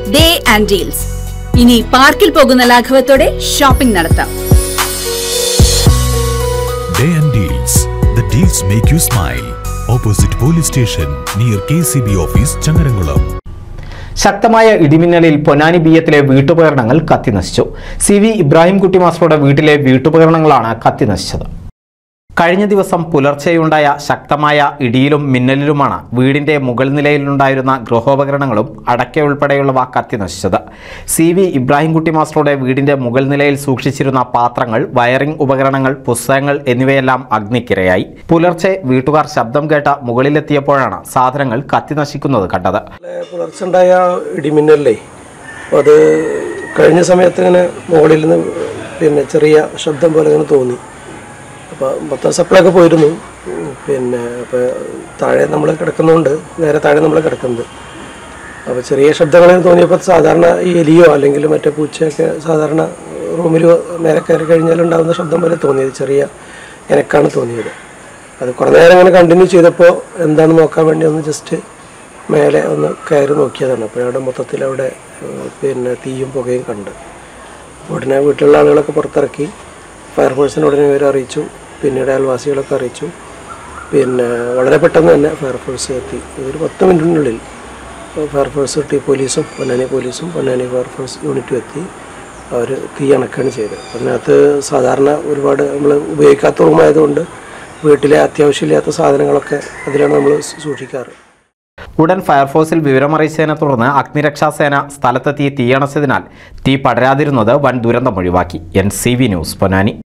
Day and deals ഇനി പാർക്കിൽ പോകുന്ന ലാഘവത്തോടെ ഷോപ്പിംഗ് നടത്താം Day and Deals. The deals make you smile. Opposite police station near KCB office, Changarangulam. ശക്തമായ ഇടിമിന്നലിൽ പൊന്നാനി ബിയത്തിലെ വീട്ടുപകരണങ്ങൾ കത്തിനശിച്ചു സി വി ഇബ്രാഹിംകുട്ടി മാസ്റ്ററുടെ വീട്ടിലെ വീട്ടുപകരണങ്ങളാണ് കത്തിനശിച്ചത് കഴിഞ്ഞ ദിവസം പുലർച്ചെയുണ്ടായ ശക്തമായ ഇടിയിലും മിന്നലിലുമാണ് വീടിന്റെ മുകൾ നിലയിലുണ്ടായിരുന്ന ഗൃഹോപകരണങ്ങളും അടയ്ക്ക ഉൾപ്പെടെയുള്ളവ കത്തിനശിച്ചത് സി വി ഇബ്രാഹിംകുട്ടി മാസ്റ്ററുടെ വീടിന്റെ മുകൾ നിലയിൽ സൂക്ഷിച്ചിരുന്ന പാത്രങ്ങൾ വയറിംഗ് ഉപകരണങ്ങൾ പുസ്തകങ്ങൾ എന്നിവയെല്ലാം അഗ്നിക്കിരയായി പുലർച്ചെ വീട്ടുകാർ ശബ്ദം കേട്ട മുകളിലെത്തിയപ്പോഴാണ് സാധനങ്ങൾ കത്തിനശിക്കുന്നത് കണ്ടത് പുലർച്ചുണ്ടായ ഇടിമിന്നലേ അപ്പോൾ അത് കഴിഞ്ഞ സമയത്ത് ഇങ്ങനെ മുകളിൽ നിന്ന് പിന്നെ ചെറിയ ശബ്ദം പോലെ ഇങ്ങനെ തോന്നി അപ്പോൾ മൊത്തം സപ്ലൈ പോയിരുന്നു ഉം, പിന്നെ അപ്പോൾ താഴെ നമ്മൾ കിടക്കുന്നതുകൊണ്ട് നേരെ താഴെ നമ്മൾ കിടക്കുന്നത് അപ്പോൾ ചെറിയ ശബ്ദങ്ങൾ തോന്നിയപ്പോൾ സാധാരണ ഈ എലിയോ അല്ലെങ്കിൽ മറ്റേ പൂച്ചയൊക്കെ സാധാരണ റൂമിൽ നേരെ കയറി കഴിഞ്ഞാൽ ഉണ്ടാകുന്ന ശബ്ദം പോലെ തോന്നിയത് ചെറിയ എനക്കാണ് തോന്നിയത് അത് കുറേ നേരം ഇങ്ങനെ കണ്ടിന്യൂ ചെയ്തപ്പോൾ എന്താണെന്ന് നോക്കാൻ വേണ്ടി ഒന്ന് ജസ്റ്റ് മേലെ ഒന്ന് കയറി നോക്കിയതാണ് അപ്പോഴവിടെ മൊത്തത്തിൽ അവിടെ ഏഹ്, പിന്നെ തീയും പുകയും കണ്ട് ഉടനെ വീട്ടിലുള്ള ആളുകളൊക്കെ പുറത്തിറക്കി ഫയർഫോഴ്സിനെ ഉടനെ വിവരം അറിയിച്ചു പിന്നീട് അയൽവാസികളൊക്കെ അറിയിച്ചു പിന്നെ വളരെ പെട്ടെന്ന് തന്നെ ഫയർഫോഴ്സ് എത്തി ഒരു പത്ത് മിനിറ്റിനുള്ളിൽ ഫയർഫോഴ്സ് എത്തി പോലീസും പൊന്നാനി പോലീസും പൊന്നാനി ഫയർഫോഴ്സ് യൂണിറ്റും എത്തി അവർ തീ അണക്കുകയാണ് ചെയ്തത് അതിനകത്ത് സാധാരണ ഒരുപാട് നമ്മൾ ഉപയോഗിക്കാത്ത റൂമായതുകൊണ്ട് വീട്ടിലെ അത്യാവശ്യമില്ലാത്ത സാധനങ്ങളൊക്കെ അതിലാണ് നമ്മൾ സൂക്ഷിക്കാറ് ഉടൻ ഫയർഫോഴ്സിൽ വിവരമറിയിച്ചതിനെ തുടർന്ന് അഗ്നിരക്ഷാസേന സ്ഥലത്തെത്തി തീയണച്ചതിനാൽ തീ പടരാതിരുന്നത് വൻ ദുരന്തമൊഴിവാക്കി N C V news Ponnani